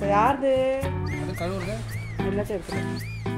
so யாருது அது கழுவுறது எல்லாத்தையும் எடுத்துக்கோ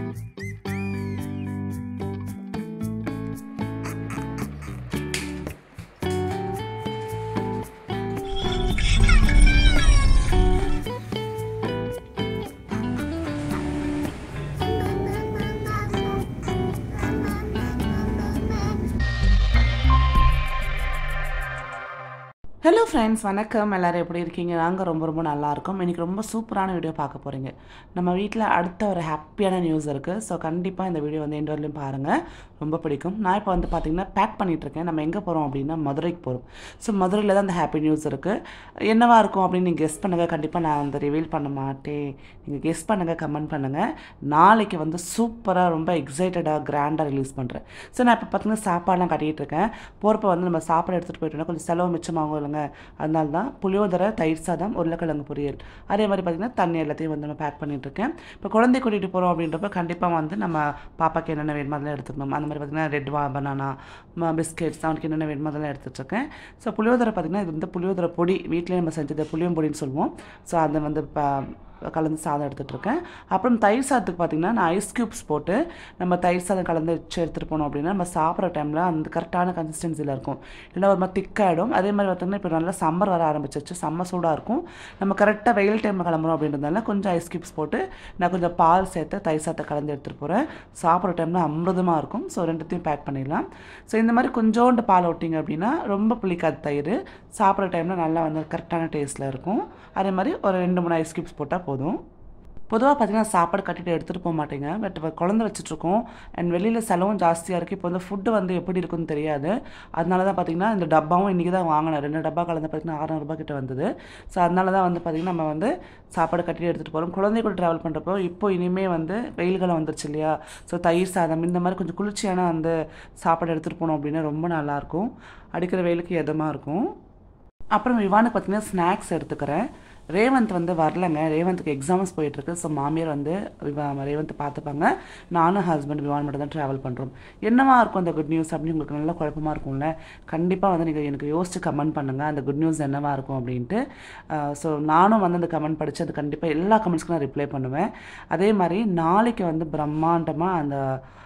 ஹலோ ஃப்ரெண்ட்ஸ் வணக்கம் எல்லோரும் எப்படி இருக்கீங்க நாங்கள் ரொம்ப ரொம்ப நல்லா இருக்கோம் இன்றைக்கி ரொம்ப சூப்பரான வீடியோ பார்க்க போகிறீங்க நம்ம வீட்டில் அடுத்த ஒரு ஹாப்பியான நியூஸ் இருக்குது ஸோ கண்டிப்பாக இந்த வீடியோ வந்து எந்த வரலையும் பாருங்கள் ரொம்ப பிடிக்கும் நான் இப்போ வந்து பார்த்திங்கன்னா பேக் பண்ணிகிட்ருக்கேன் நம்ம எங்கே போகிறோம் அப்படின்னா மதுரைக்கு போகிறோம் ஸோ மதுரையில் தான் அந்த ஹாப்பி நியூஸ் இருக்குது என்னவா இருக்கும் அப்படின்னு நீங்கள் கெஸ் பண்ணுங்கள் கண்டிப்பாக நான் வந்து ரிவீல் பண்ண மாட்டேன் நீங்கள் கெஸ் பண்ணுங்கள் கமெண்ட் பண்ணுங்கள் நாளைக்கு வந்து சூப்பராக ரொம்ப எக்ஸைட்டடாக கிராண்டாக ரிலீஸ் பண்ணுறேன் ஸோ நான் இப்போ பார்த்தீங்கன்னா சாப்பாடுலாம் கட்டிகிட்டு இருக்கேன் போகிறப்ப வந்து நம்ம சாப்பாடு எடுத்துகிட்டு போயிட்டோம்னா கொஞ்சம் செலவு மிச்சமாகும் இல்லைங்க அதனால தான் புளியோதரை தயிர் சாதம் உருளைக்கிழங்கு பொரியல் அதே மாதிரி பார்த்திங்கன்னா தண்ணி எல்லாத்தையும் வந்து நான் பேக் பண்ணிட்டு இருக்கேன் இப்போ குழந்தை கூட்டிகிட்டு போகிறோம் அப்படின்றப்ப கண்டிப்பாக வந்து நம்ம பாப்பாக்கு என்னென்ன வேணுமோ அதெல்லாம் எடுத்துக்கணும் அந்த மாதிரி பார்த்திங்கன்னா ரெட் வா பனானா பிஸ்கெட்ஸ் அவனுக்கு என்னென்ன வேணுமோ அதெல்லாம் எடுத்துகிட்ருக்கேன் ஸோ புளியோதரை பார்த்திங்கன்னா இது வந்து புளியோதரை பொடி வீட்டிலே நம்ம செஞ்சது புளியம் பொடின்னு சொல்லுவோம் ஸோ அதை வந்து ப கலந்து சாதம் எடுத்துகிட்டு இருக்கேன் அப்புறம் தயிர் சாதத்துக்கு பார்த்திங்கன்னா நான் ஐஸ் க்யூப்ஸ் போட்டு நம்ம தயிர் சாதம் கலந்து வச்சு எடுத்துகிட்டு போனோம் அப்படின்னா நம்ம சாப்பிட்ற டைமில் அந்த கரெக்டான கன்சிஸ்டன்சியில் இருக்கும் இல்லைன்னா ஒரு மாதிரி திக்காகிடும் அதே மாதிரி பார்த்திங்கன்னா இப்போ நல்லா சம்மர் வர ஆரம்பிச்சிச்சு செம்ம சூடாக இருக்கும் நம்ம கரெக்டாக வெயில் டைமில் கிளம்புறோம் அப்படின்றதுனால கொஞ்சம் ஐஸ் க்யூப்ஸ் போட்டு நான் கொஞ்சம் பால் சேர்த்து தயிர் சாதத்தை கலந்து எடுத்துகிட்டு போகிறேன் சாப்பிட்ற டைமில் அமிர்தமாக இருக்கும் ஸோ ரெண்டுத்தையும் பேக் பண்ணிடலாம் ஸோ இந்த மாதிரி கொஞ்சோண்டு பால் விட்டிங்க அப்படின்னா ரொம்ப புளிக்காது தயிர் சாப்பிட்ற டைமில் நல்லா வந்து கரெக்டான டேஸ்ட்டில் இருக்கும் அதே மாதிரி ஒரு ரெண்டு மூணு ஐஸ் க்யூப்ஸ் போட்டால் போதும் பொதுவாக பார்த்தீங்கன்னா சாப்பாடு கட்டிட்டு எடுத்துகிட்டு போக மாட்டேங்க பட் இப்போ குழந்தை வச்சுட்ருக்கோம் அண்ட் வெளியில் செலவும் ஜாஸ்தியாக இருக்குது இப்போ வந்து ஃபுட்டு வந்து எப்படி இருக்குன்னு தெரியாது அதனால தான் பார்த்தீங்கன்னா இந்த டப்பாவும் இன்றைக்கி தான் வாங்கினேன் ரெண்டு டப்பா கலந்து பார்த்தீங்கன்னா அறநூறுபா கிட்ட வந்தது ஸோ அதனால தான் வந்து பார்த்திங்கன்னா நம்ம வந்து சாப்பாடு கட்டிட்டு எடுத்துகிட்டு போகிறோம் குழந்தை கூட ட்ராவல் பண்ணுறப்போ இப்போ இனிமேல் வந்து வெயில் காலம் வந்துருச்சு இல்லையா ஸோ தயிர் சாதம் இந்த மாதிரி கொஞ்சம் குளிர்ச்சியான அந்த சாப்பாடு எடுத்துகிட்டு போனோம் அப்படின்னா ரொம்ப நல்லாயிருக்கும் அடிக்கிற வெயிலுக்கு எதமாக இருக்கும் அப்புறம் விவானுக்கு பார்த்தீங்கன்னா ஸ்நாக்ஸ் எடுத்துக்கிறேன் ரேவந்த் வந்து வரலங்க ரேவந்த்க்கு எக்ஸாம்ஸ் போயிட்டுருக்கு ஸோ மாமியார் வந்து விவா ரேவந்த் பார்த்துப்பாங்க நானும் ஹஸ்பண்ட் விவான் மட்டும் தான் ட்ராவல் பண்ணுறோம் என்னவா இருக்கும் அந்த குட் நியூஸ் அப்படின்னு உங்களுக்கு நல்ல குழப்பமாக இருக்கும்ல கண்டிப்பாக வந்து நீங்கள் எனக்கு யோசிச்சு கமெண்ட் பண்ணுங்கள் அந்த குட் நியூஸ் என்னவா இருக்கும் அப்படின்ட்டு ஸோ நானும் வந்து அந்த கமெண்ட் படித்து அது கண்டிப்பாக எல்லா கமெண்ட்ஸ்க்கும் நான் ரிப்ளை பண்ணுவேன் அதே மாதிரி நாளைக்கு வந்து பிரம்மாண்டமாக அந்த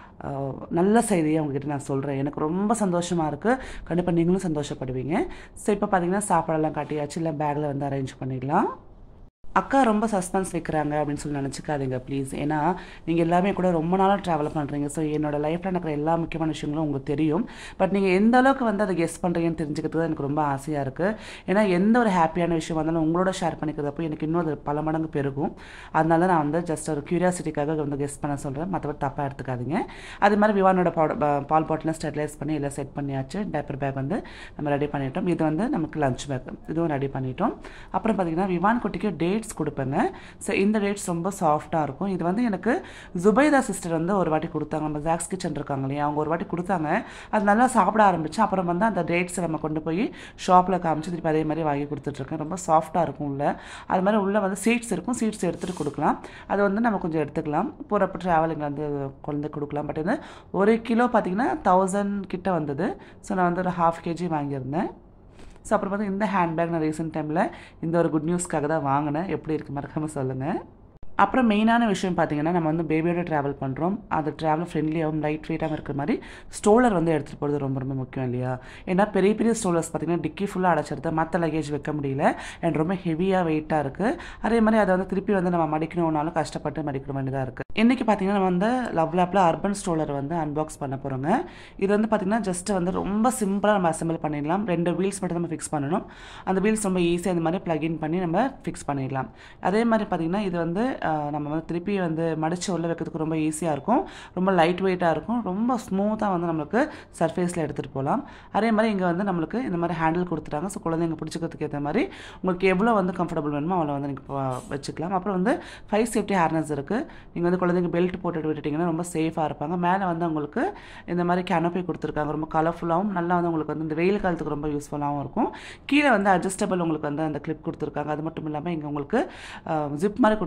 நல்ல செய்தியை உங்ககிட்ட நான் சொல்கிறேன் எனக்கு ரொம்ப சந்தோஷமாக இருக்குது கண்டிப்பாக நீங்களும் சந்தோஷப்படுவீங்க ஸோ இப்போ பார்த்தீங்கன்னா சாப்பாடெல்லாம் காட்டியாச்சு இல்லை பேக்கில் வந்து அரேஞ்ச் பண்ணிடலாம் அக்கா ரொம்ப சஸ்பென்ஸ் வைக்கிறாங்க அப்படின்னு சொல்லி நினச்சிக்காதீங்க ப்ளீஸ் ஏன்னா நீங்கள் எல்லாமே கூட ரொம்ப நாளாக ட்ராவல் பண்ணுறீங்க ஸோ என்னோடய லைஃப்பில் நடக்கிற எல்லா முக்கியமான விஷயங்களும் உங்களுக்கு தெரியும் பட் நீங்கள் எந்த அளவுக்கு வந்து அதை கெஸ் பண்ணுறீங்கன்னு தெரிஞ்சுக்கிறதுக்கு தான் எனக்கு ரொம்ப ஆசையாக இருக்குது ஏன்னா எந்த ஒரு ஹாப்பியான விஷயம் வந்தாலும் உங்களோட ஷேர் பண்ணிக்கிறதப்போ எனக்கு இன்னும் அது பல மடங்கு பெருகும் அதனால நான் வந்து ஜஸ்ட் ஒரு க்யூரியாசிட்டிக்காக வந்து கெஸ் பண்ண சொல்கிறேன் மற்றபடி தப்பாக எடுத்துக்காதீங்க அது மாதிரி விவானோட பால் பாட்டிலாம் ஸ்டெர்லைஸ் பண்ணி எல்லாம் செட் பண்ணியாச்சு டேப்பர் பேக் வந்து நம்ம ரெடி பண்ணிட்டோம் இது வந்து நமக்கு லஞ்ச் பேக் இதுவும் ரெடி பண்ணிட்டோம் அப்புறம் பார்த்திங்கன்னா விவான் குட்டிக்கு டேட்ஸ் கொடுப்பேங்க ஸோ இந்த டேட்ஸ் ரொம்ப சாஃப்டாக இருக்கும் இது வந்து எனக்கு ஜுபைதா சிஸ்டர் வந்து ஒரு வாட்டி கொடுத்தாங்க நம்ம ஜாக்ஸ் கிச்சன் இருக்காங்க இல்லையா அவங்க ஒரு வாட்டி கொடுத்தாங்க அது நல்லா சாப்பிட ஆரம்பிச்சு அப்புறம் வந்து அந்த டேட்ஸை நம்ம கொண்டு போய் ஷாப்பில் காமிச்சு திருப்பி அதே மாதிரி வாங்கி கொடுத்துட்ருக்கேன் ரொம்ப சாஃப்டாக இருக்கும் உள்ள அது மாதிரி உள்ளே வந்து சீட்ஸ் இருக்கும் சீட்ஸ் எடுத்துகிட்டு கொடுக்கலாம் அது வந்து நம்ம கொஞ்சம் எடுத்துக்கலாம் போகிறப்ப ட்ராவலிங் வந்து குழந்தை கொடுக்கலாம் பட் வந்து ஒரு கிலோ பார்த்திங்கன்னா தௌசண்ட் கிட்ட வந்தது ஸோ நான் வந்து ஒரு ஹாஃப் கேஜி வாங்கியிருந்தேன் ஸோ அப்புறம் வந்து இந்த ஹேண்ட்பேக் நான் ரீசெண்ட் டைமில் இந்த ஒரு குட் நியூஸ்க்காக தான் வாங்கினேன் எப்படி இருக்கு மறக்காமல் சொல்லுங்கள் அப்புறம் மெயினான விஷயம் பார்த்தீங்கன்னா நம்ம வந்து பேபியோட ட்ராவல் பண்ணுறோம் அது ட்ராவல் ஃப்ரெண்ட்லியாகவும் லைட் வெயிட்டாகவும் இருக்கிற மாதிரி ஸ்டோலர் வந்து எடுத்துகிட்டு போகிறது ரொம்ப ரொம்ப முக்கியம் இல்லையா ஏன்னா பெரிய பெரிய ஸ்டோலர்ஸ் பார்த்தீங்கன்னா டிக்கி ஃபுல்லாக அடைச்சிருது மற்ற லக்கேஜ் வைக்க முடியல அண்ட் ரொம்ப ஹெவியாக வெயிட்டாக இருக்குது அதே மாதிரி அதை வந்து திருப்பி வந்து நம்ம மடிக்கணும்னாலும் கஷ்டப்பட்டு மடிக்கிற வேண்டியதாக இருக்குது இன்றைக்கி பார்த்தீங்கன்னா நம்ம வந்து லவ் லேப்பில் அர்பன் ஸ்டோலர் வந்து அன்பாக்ஸ் பண்ண போகிறோங்க இது வந்து பார்த்திங்கன்னா ஜஸ்ட் வந்து ரொம்ப சிம்பிளாக நம்ம அசம்பிள் பண்ணிடலாம் ரெண்டு வீல்ஸ் மட்டும் நம்ம ஃபிக்ஸ் பண்ணணும் அந்த வீல்ஸ் ரொம்ப ஈஸியாக இந்த மாதிரி ப்ளக்இன் பண்ணி நம்ம ஃபிக்ஸ் பண்ணிடலாம் அதே மாதிரி பார்த்திங்கன்னா இது வந்து நம்ம வந்து திருப்பி வந்து மடித்து உள்ள வைக்கிறதுக்கு ரொம்ப ஈஸியாக இருக்கும் ரொம்ப லைட் வெயிட்டாக இருக்கும் ரொம்ப ஸ்மூத்தாக வந்து நம்மளுக்கு சர்ஃபேஸில் எடுத்துகிட்டு போகலாம் அதே மாதிரி இங்கே வந்து நம்மளுக்கு இந்த மாதிரி ஹேண்டில் கொடுத்துட்டாங்க ஸோ குழந்தைங்க பிடிச்சிக்கிறதுக்கு ஏற்ற மாதிரி உங்களுக்கு எவ்வளோ வந்து கம்ஃபர்டபுள் வேணுமோ அவ்வளோ வந்து நீங்கள் வச்சுக்கலாம் அப்புறம் வந்து ஃபைவ் சேஃப்டி ஹேர்னஸ் இருக்குது நீங்கள் வந்து குழந்தைங்க பெல்ட் போட்டுட்டு விட்டுட்டிங்கன்னா ரொம்ப சேஃபாக இருப்பாங்க மேலே வந்து உங்களுக்கு இந்த மாதிரி கேனப்பி கொடுத்துருக்காங்க ரொம்ப கலர்ஃபுல்லாகவும் நல்லா வந்து உங்களுக்கு வந்து இந்த வெயில் காலத்துக்கு ரொம்ப யூஸ்ஃபுல்லாகவும் இருக்கும் கீழே வந்து அட்ஜஸ்டபிள் உங்களுக்கு வந்து அந்த கிளிப் கொடுத்துருக்காங்க அது மட்டும் இல்லாமல் இங்கே உங்களுக்கு ஜிப் மாதிரி கொடுத்துருக்காங்க உங்களுக்கு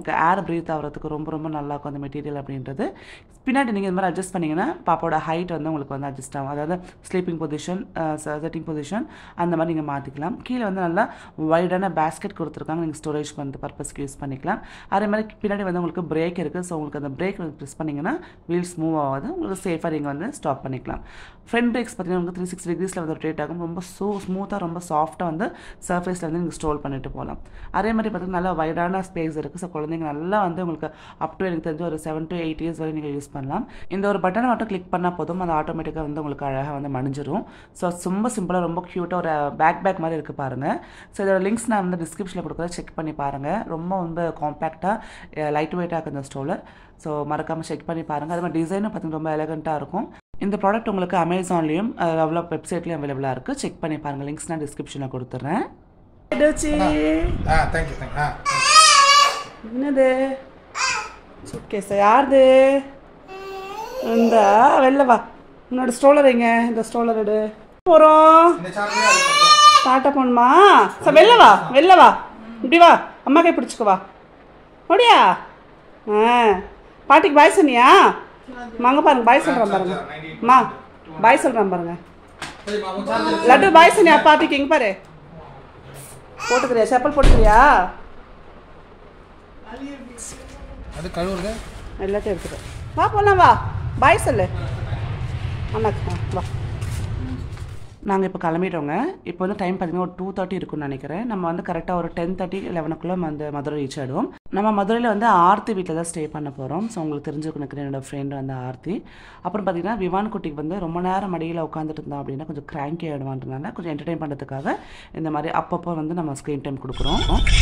உங்களுக்கு ஏர் ப்ரீத் ஆகிறதுக்கு ரொம்ப ரொம்ப நல்லா இருக்கும் அந்த மெட்டீரியல் அப்படின்றது பின்னாடி நீங்கள் இந்த மாதிரி அட்ஜஸ்ட் பண்ணிங்கன்னா பாப்பாவோட ஹைட் வந்து உங்களுக்கு வந்து அட்ஜஸ்ட் ஆகும் அதாவது ஸ்லீப்பிங் பொசிஷன் செட்டிங் பொசிஷன் அந்த மாதிரி நீங்கள் மாற்றிக்கலாம் கீழே வந்து நல்லா வைடான பேஸ்கெட் கொடுத்துருக்காங்க நீங்கள் ஸ்டோரேஜ் பண்ணுறது பர்பஸ்க்கு யூஸ் பண்ணிக்கலாம் அதே மாதிரி பின்னாடி வந்து உங்களுக்கு பிரேக் இருக்குது ஸோ உங்களுக்கு அந்த பிரேக் ப்ரெஸ் பண்ணிங்கன்னா வீல்ஸ் மூவ் ஆகாது உங்களுக்கு சேஃபாக நீங்கள் வந்து ஸ்டாப் பண்ணிக்கலாம் ஃப்ரண்ட் பிரேக்ஸ் பார்த்தீங்கன்னா உங்களுக்கு த்ரீ சிக்ஸ் டிகிரிஸில் வந்து ரொட்டேட் ஆகும் ரொம்ப ஸோ ஸ்மூத்தாக ரொம்ப சாஃப்ட்டாக வந்து சர்ஃபேஸில் வந்து நீங்கள் ஸ்டோர் பண்ணிட்டு போகலாம் அதே மாதிரி பார்த்தீங்கன்னா நல்லா வைடான ஸ்பேஸ் இருக்குது ஸோ குழந்தைங்க நல்லா வந்து உங்களுக்கு அப் டு எனக்கு தெரிஞ்சு ஒரு செவன் டு எயிட் இயர்ஸ் வரை நீங்கள் யூஸ் பண்ணலாம் இந்த ஒரு பட்டனை மட்டும் கிளிக் பண்ணால் போதும் அது ஆட்டோமேட்டிக்காக வந்து உங்களுக்கு அழகாக வந்து மணிஞ்சிரும் ஸோ ரொம்ப சிம்பிளாக ரொம்ப க்யூட்டாக ஒரு பேக் பேக் மாதிரி இருக்குது பாருங்கள் ஸோ இதோட லிங்க்ஸ் நான் வந்து டிஸ்கிரிப்ஷனில் கொடுக்குறேன் செக் பண்ணி பாருங்கள் ரொம்ப வந்து காம்பேக்டாக லைட் வெயிட்டாக இருக்குது இந்த ஸ்டோலர் ஸோ மறக்காமல் செக் பண்ணி பாருங்கள் அது மாதிரி டிசைனும் பார்த்தீங்கன்னா ரொம்ப எலகண்ட்டாக இருக்கும் இந்த ப்ராடக்ட் உங்களுக்கு அமேசான்லேயும் அவ்வளோ வெப்சைட்லேயும் அவைலபிளாக இருக்குது செக் பண்ணி பாருங்கள் லிங்க்ஸ் நான் டிஸ்கிரிப்ஷனில் கொடுத்துட்றேன் ஆ தேங்க்யூ தேங்க் ஆ என்னது சூட்கேஸ் யாருது இந்த வெளில வா உன்னோட ஸ்டோலர் எங்க இந்த ஸ்டோலர் எடு போகிறோம் இந்த சார்ஜ் அதுக்கப்புறம் டாட்டா போகணுமா சார் வெளில வா வெளில வா இப்படி வா அம்மா கை பிடிச்சிக்க வா அப்படியா ஆ பாட்டிக்கு பாய் சொன்னியா அங்கே பாருங்க பாய் சொல்கிறேன் பாருங்க அம்மா பாய் சொல்கிறேன் பாருங்க சரிம்மா உன் சார்ஜ் லட்டு பாய் சொன்னியா பாட்டிக்கு இங்கே பாரு போட்டுக்கிறியா செப்பல் போட்டுக்கிறியா அது கழுவுறது எல்லாத்தையும் எடுத்துட்டு வா போலாம் வா பாய் சொல்லு அண்ணாக்கு ஆ, வா நாங்கள் இப்போ கிளம்பிட்டோங்க இப்போ வந்து டைம் பார்த்தீங்கன்னா ஒரு டூ தேர்ட்டி இருக்கும்னு நினைக்கிறேன் நம்ம வந்து கரெக்டாக ஒரு டென் தேர்ட்டி லெவனுக்குள்ளே வந்து மதுரை ரீச் ஆகிடுவோம் நம்ம மதுரையில் வந்து ஆர்த்தி வீட்டில் தான் ஸ்டே பண்ண போகிறோம் ஸோ உங்களுக்கு தெரிஞ்சுக்கணும் நினைக்கிறேன் என்னோட ஃப்ரெண்ட் வந்து ஆர்த்தி அப்புறம் பார்த்தீங்கன்னா விவான் குட்டிக்கு வந்து ரொம்ப நேரம் மடியில் உட்காந்துட்டு இருந்தோம் அப்படின்னா கொஞ்சம் கிராங்கி ஆகிடுவான்றனால கொஞ்சம் என்டர்டைன் பண்ணுறதுக்காக இந்த மாதிரி அப்பப்போ வந்து நம்ம ஸ்க்ரீன் டைம் கொடுக்குறோம்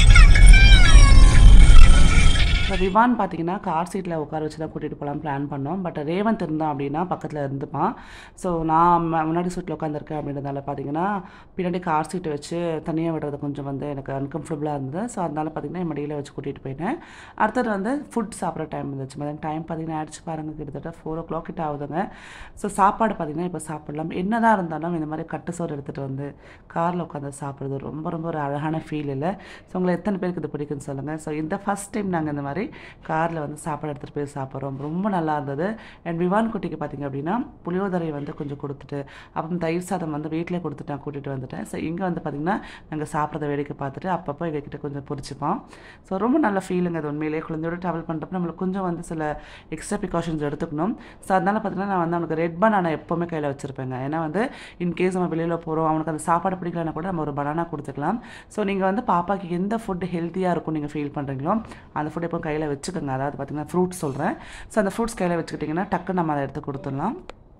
இப்போ விவான் பார்த்தீங்கன்னா கார் சீட்டில் உட்கார வச்சு தான் கூட்டிகிட்டு போகலாம் பிளான் பண்ணோம் பட் ரேவந்த் இருந்தான் அப்படின்னா பக்கத்தில் இருந்துப்பான் ஸோ நான் ம- முன்னாடி சீட்டில் உட்காந்துருக்கேன் அப்படின்றதால பார்த்தீங்கன்னா பின்னாடி கார் சீட்டை வச்சு தனியாக விடுறது கொஞ்சம் வந்து எனக்கு அன்கம்ஃபர்டபுளாக இருந்தது ஸோ அதனால பார்த்தீங்கன்னா என் மடியில் வச்சு கூட்டிகிட்டு போயிட்டேன் அடுத்தது வந்து ஃபுட் சாப்பிட்ற டைம் இருந்துச்சு மதியம் டைம் பார்த்தீங்கன்னா ஆயிடுச்சு பாருங்கள் கிட்டத்தட்ட ஃபோர் ஓ கிளாக் கிட்ட ஆகுதுங்க ஸோ சாப்பாடு பார்த்தீங்கன்னா இப்போ சாப்பிடலாம் என்னதான் இருந்தாலும் இந்த மாதிரி கட்டு சோறு எடுத்துகிட்டு வந்து காரில் உட்காந்து சாப்பிட்றது ரொம்ப ரொம்ப ஒரு அழகான ஃபீல் இல்லை ஸோ உங்களை எத்தனை பேருக்கு இது பிடிக்குன்னு சொல்லுங்கள் ஸோ இந்த ஃபஸ்ட் டைம் நாங்கள் இந்த மாதிரி காரில் வந்து சாப்பாடு எடுத்துகிட்டு போய் சாப்பிட்றோம் ரொம்ப நல்லா இருந்தது அண்ட் விவான் குட்டிக்கு பார்த்தீங்க அப்படின்னா புளியோதரை வந்து கொஞ்சம் கொடுத்துட்டு அப்புறம் தயிர் சாதம் வந்து வீட்டிலே கொடுத்துட்டு நான் கூட்டிகிட்டு வந்துட்டேன் ஸோ இங்கே வந்து பார்த்திங்கன்னா நாங்கள் சாப்பிட்றத வேடிக்கை பார்த்துட்டு அப்பப்போ எங்ககிட்ட கொஞ்சம் பொரிச்சுப்போம் ஸோ ரொம்ப நல்ல ஃபீலுங்க அது உண்மையிலேயே குழந்தையோட ட்ராவல் பண்ணுறப்ப நம்மளுக்கு கொஞ்சம் வந்து சில எக்ஸ்ட்ரா ப்ரிகாஷன்ஸ் எடுத்துக்கணும் ஸோ அதனால் பார்த்தீங்கன்னா நான் வந்து அவனுக்கு ரெட் பனானா எப்போவுமே கையில் வச்சுருப்பேங்க ஏன்னா வந்து இன்கேஸ் நம்ம வெளியில் போகிறோம் அவனுக்கு அந்த சாப்பாடு பிடிக்கலனா கூட நம்ம ஒரு பனானா கொடுத்துக்கலாம் ஸோ நீங்கள் வந்து பாப்பாக்கு எந்த ஃபுட் ஹெல்த்தியாக இருக்கும் நீங்கள் ஃபீல் பண்ணுறீங்களோ அந்த ஃபுட் எப்போ கையில் வச்சுக்கோங்க அதாவது பார்த்தீங்கன்னா ஃப்ரூட்ஸ் சொல்கிறேன் ஸோ அந்த ஃப்ரூட்ஸ் கையில் வச்சுக்கிட்டிங்கன்னா டக்கு நம்ம அதை எடுத்து கொடுத்துடலாம்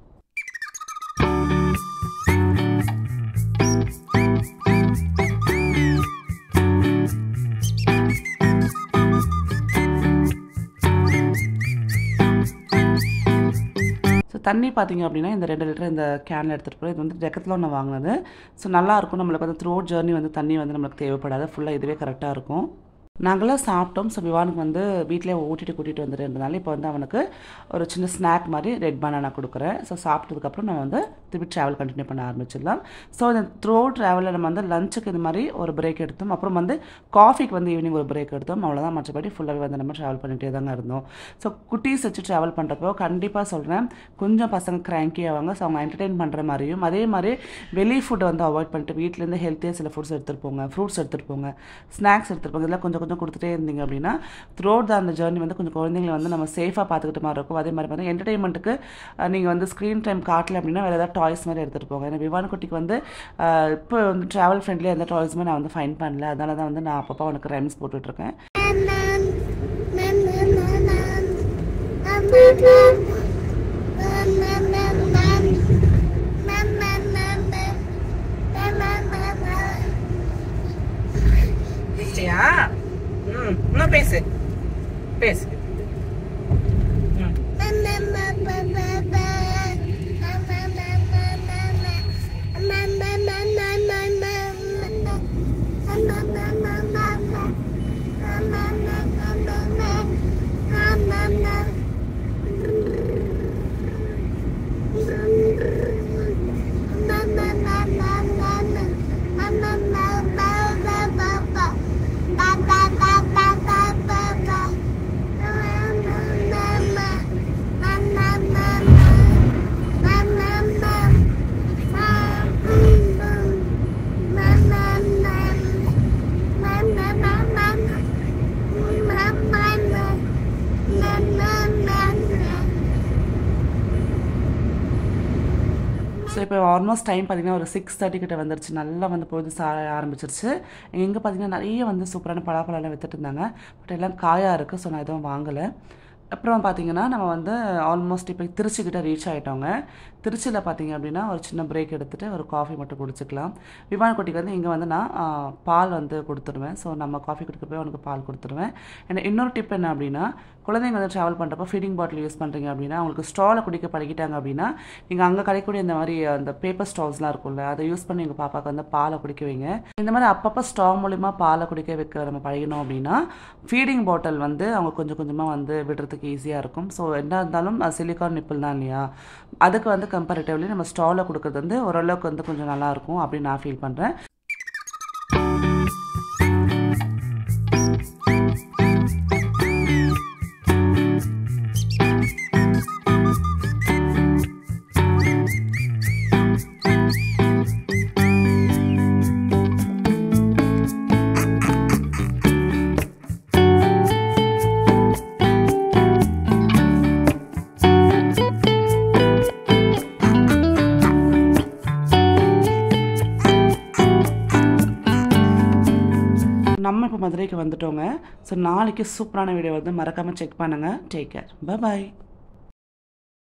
ஸோ தண்ணி பார்த்தீங்க அப்படின்னா இந்த ரெண்டு லிட்டர் இந்த கேனில் எடுத்துகிட்டு போய் இது வந்து டெக்கத்தில் ஒன்று வாங்கினது ஸோ நல்லா இருக்கும் நம்மளுக்கு வந்து த்ரூ ஜேர்னி வந்து தண்ணி வந்து நம்மளுக்கு தேவைப்படாது ஃபுல்லாக இதுவே கரெக்டாக இருக்கும் நாங்களாம் சாப்பிட்டோம் ஸோ விவானுக்கு வந்து வீட்டிலே ஊட்டிட்டு கூட்டிகிட்டு வந்துருந்தனால இப்போ வந்து அவனுக்கு ஒரு சின்ன ஸ்நாக் மாதிரி ரெட் பனானா கொடுக்குறேன் ஸோ சாப்பிட்டதுக்கப்புறம் நம்ம வந்து திருப்பி ட்ராவல் கண்டினியூ பண்ண ஆரம்பிச்சிடலாம் ஸோ இந்த த்ரூ ட்ராவலில் நம்ம வந்து லஞ்சுக்கு இந்த மாதிரி ஒரு பிரேக் எடுத்தோம் அப்புறம் வந்து காஃபிக்கு வந்து ஈவினிங் ஒரு பிரேக் எடுத்தோம் அவ்வளோதான் மற்றபடி ஃபுல்லாகவே வந்து நம்ம ட்ராவல் பண்ணிகிட்டே தாங்க இருந்தோம் ஸோ குட்டீஸ் வச்சு ட்ராவல் பண்ணுறப்போ கண்டிப்பாக சொல்கிறேன் கொஞ்சம் பசங்க கிராங்கி ஆவாங்க ஸோ அவங்க என்டர்டெயின் பண்ணுற மாதிரியும் அதே மாதிரி வெளி ஃபுட்டை வந்து அவாய்ட் பண்ணிட்டு வீட்டிலேருந்து ஹெல்த்தியாக சில ஃபுட்ஸ் எடுத்துகிட்டு போங்க ஃப்ரூட்ஸ் எடுத்துகிட்டு போங்க ஸ்நாக்ஸ் எடுத்துகிட்டு போங்க இதெல்லாம் கொஞ்சம் கொஞ்சம் கொடுத்துட்டே இருந்தீங்க அப்படின்னா த்ரோட் த அந்த ஜேர்னி வந்து கொஞ்சம் குழந்தைங்களை வந்து நம்ம சேஃபாக பார்த்துக்கிட்ட மாதிரி இருக்கும் அதே மாதிரி வந்து என்டர்டெயின்மெண்ட்டுக்கு நீங்கள் வந்து ஸ்க்ரீன் டைம் காட்டல அப்படின்னா வேறு ஏதாவது டாய்ஸ் மாதிரி எடுத்துகிட்டு போங்க ஏன்னா விவான் குட்டிக்கு வந்து அஹ், இப்போ வந்து ட்ராவல் ஃப்ரெண்ட்லியாக எந்த டாய்ஸுமே நான் வந்து ஃபைன் பண்ணல அதனால தான் வந்து நான் அப்பப்போ அவனுக்கு ரைம்ஸ் போட்டுட்ருக்கேன் பேசியா ம் இன்னும் பேசு பேசு ஸோ இப்போ ஆல்மோஸ்ட் டைம் பார்த்தீங்கன்னா ஒரு சிக்ஸ் தேர்ட்டி கிட்ட வந்துருச்சு நல்லா வந்து பொழுது சாய ஆரம்பிச்சிருச்சு எங்கே பார்த்தீங்கன்னா நிறைய வந்து சூப்பரான பலாப்பழம்லாம் வித்துட்டு இருந்தாங்க பட் எல்லாம் காயாக இருக்குது ஸோ நான் எதுவும் வாங்கலை அப்புறம் பார்த்தீங்கன்னா நம்ம வந்து ஆல்மோஸ்ட் இப்போ திருச்சிக்கிட்ட ரீச் ஆகிட்டோங்க திருச்சியில் பார்த்தீங்க அப்படின்னா ஒரு சின்ன பிரேக் எடுத்துகிட்டு ஒரு காஃபி மட்டும் குடிச்சிக்கலாம் விமான குட்டிக்கு வந்து இங்கே வந்து நான் ஆ, பால் வந்து கொடுத்துருவேன் ஸோ நம்ம காஃபி குடிக்க போய் அவனுக்கு பால் கொடுத்துருவேன் அண்ட் இன்னொரு டிப் என்ன அப்படின்னா குழந்தைங்க வந்து ட்ராவல் பண்ணுறப்போ ஃபீடிங் பாட்டில் யூஸ் பண்ணுறீங்க அப்படின்னா அவங்களுக்கு ஸ்டாலில் குடிக்க பழகிட்டாங்க அப்படின்னா நீங்கள் அங்கே கிடைக்கக்கூடிய இந்த மாதிரி அந்த பேப்பர் ஸ்டால்ஸ்லாம் இருக்கும்ல அதை யூஸ் பண்ணி எங்கள் பாப்பாவுக்கு வந்து பாலை குடிக்க வைங்க இந்த மாதிரி அப்பப்போ ஸ்டா மூலிமா பாலை குடிக்க வைக்க நம்ம பழகினோம் அப்படின்னா ஃபீடிங் பாட்டில் வந்து அவங்க கொஞ்சம் கொஞ்சமாக வந்து விடுறதுக்கு ஈஸியாக இருக்கும் ஸோ என்ன இருந்தாலும் சிலிக்கான் நிப்பிள் தான் இல்லையா அதுக்கு வந்து கம்பேரிட்டிவ்லி நம்ம ஸ்டாலில் கொடுக்குறது வந்து ஓரளவுக்கு வந்து கொஞ்சம் நல்லாயிருக்கும் அப்படின்னு நான் ஃபீல் பண்ணுறேன் நம்ம இப்போ மதுரைக்கு வந்துட்டோங்க ஸோ நாளைக்கு சூப்பரான வீடியோ வந்து மறக்காமல் செக் பண்ணுங்கள் டேக் கேர் பாய்